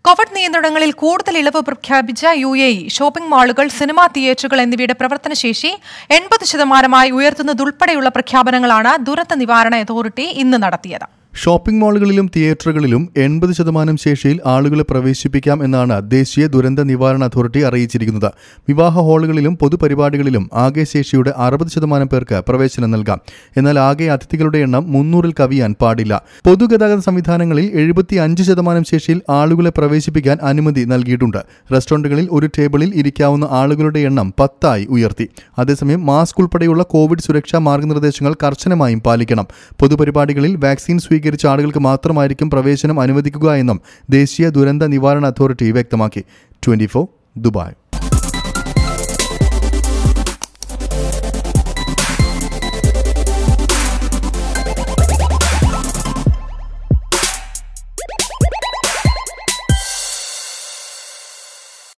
Covid നിയന്ത്രണങ്ങളിൽ കൂടുതൽ ഇളവ് പ്രഖ്യാപിച്ച യു എ ഇ ഷോപ്പിംഗ് മാളുകൾ സിനിമാ തിയേറ്ററുകൾ എന്നിവയുടെ പ്രവർത്തനശേഷി എൺപത് ശതമാനമായി ഉയർത്തുന്നതുൾപ്പെടെയുള്ള പ്രഖ്യാപനങ്ങളാണ് ദുരന്ത നിവാരണ അതോറിറ്റി ഇന്ന് നടത്തിയത് ഷോപ്പിംഗ് മാളുകളിലും തിയേറ്ററുകളിലും എൺപത് ശതമാനം ശേഷിയിൽ ആളുകളെ പ്രവേശിപ്പിക്കാം എന്നാണ് ദേശീയ ദുരന്ത നിവാരണ അതോറിറ്റി അറിയിച്ചിരിക്കുന്നത് വിവാഹ ഹാളുകളിലും പൊതുപരിപാടികളിലും ആകെ ശേഷിയുടെ അറുപത് ശതമാനം പേർക്ക് പ്രവേശനം നൽകാം എന്നാൽ ആകെ അതിഥികളുടെ എണ്ണം മുന്നൂറിൽ കവിയാൻ പാടില്ല പൊതുഗതാഗത സംവിധാനങ്ങളിൽ എഴുപത്തി അഞ്ച് ശതമാനം ശേഷിയിൽ ആളുകളെ പ്രവേശിപ്പിക്കാൻ അനുമതി നൽകിയിട്ടുണ്ട് റെസ്റ്റോറന്റുകളിൽ ഒരു ടേബിളിൽ ഇരിക്കാവുന്ന ആളുകളുടെ എണ്ണം പത്തായി ഉയർത്തി അതേസമയം മാസ്ക് ഉൾപ്പെടെയുള്ള കോവിഡ് സുരക്ഷാ മാർഗനിർദ്ദേശങ്ങൾ കർശനമായും പാലിക്കണം പൊതുപരിപാടികളിൽ വാക്സിൻ സ്വീകരിച്ച ആളുകൾക്ക് മാത്രമായിരിക്കും പ്രവേശനം അനുവദിക്കുക എന്നും ദേശീയ ദുരന്ത നിവാരണ അതോറിറ്റി വ്യക്തമാക്കി ട്വന്റി ദുബായ്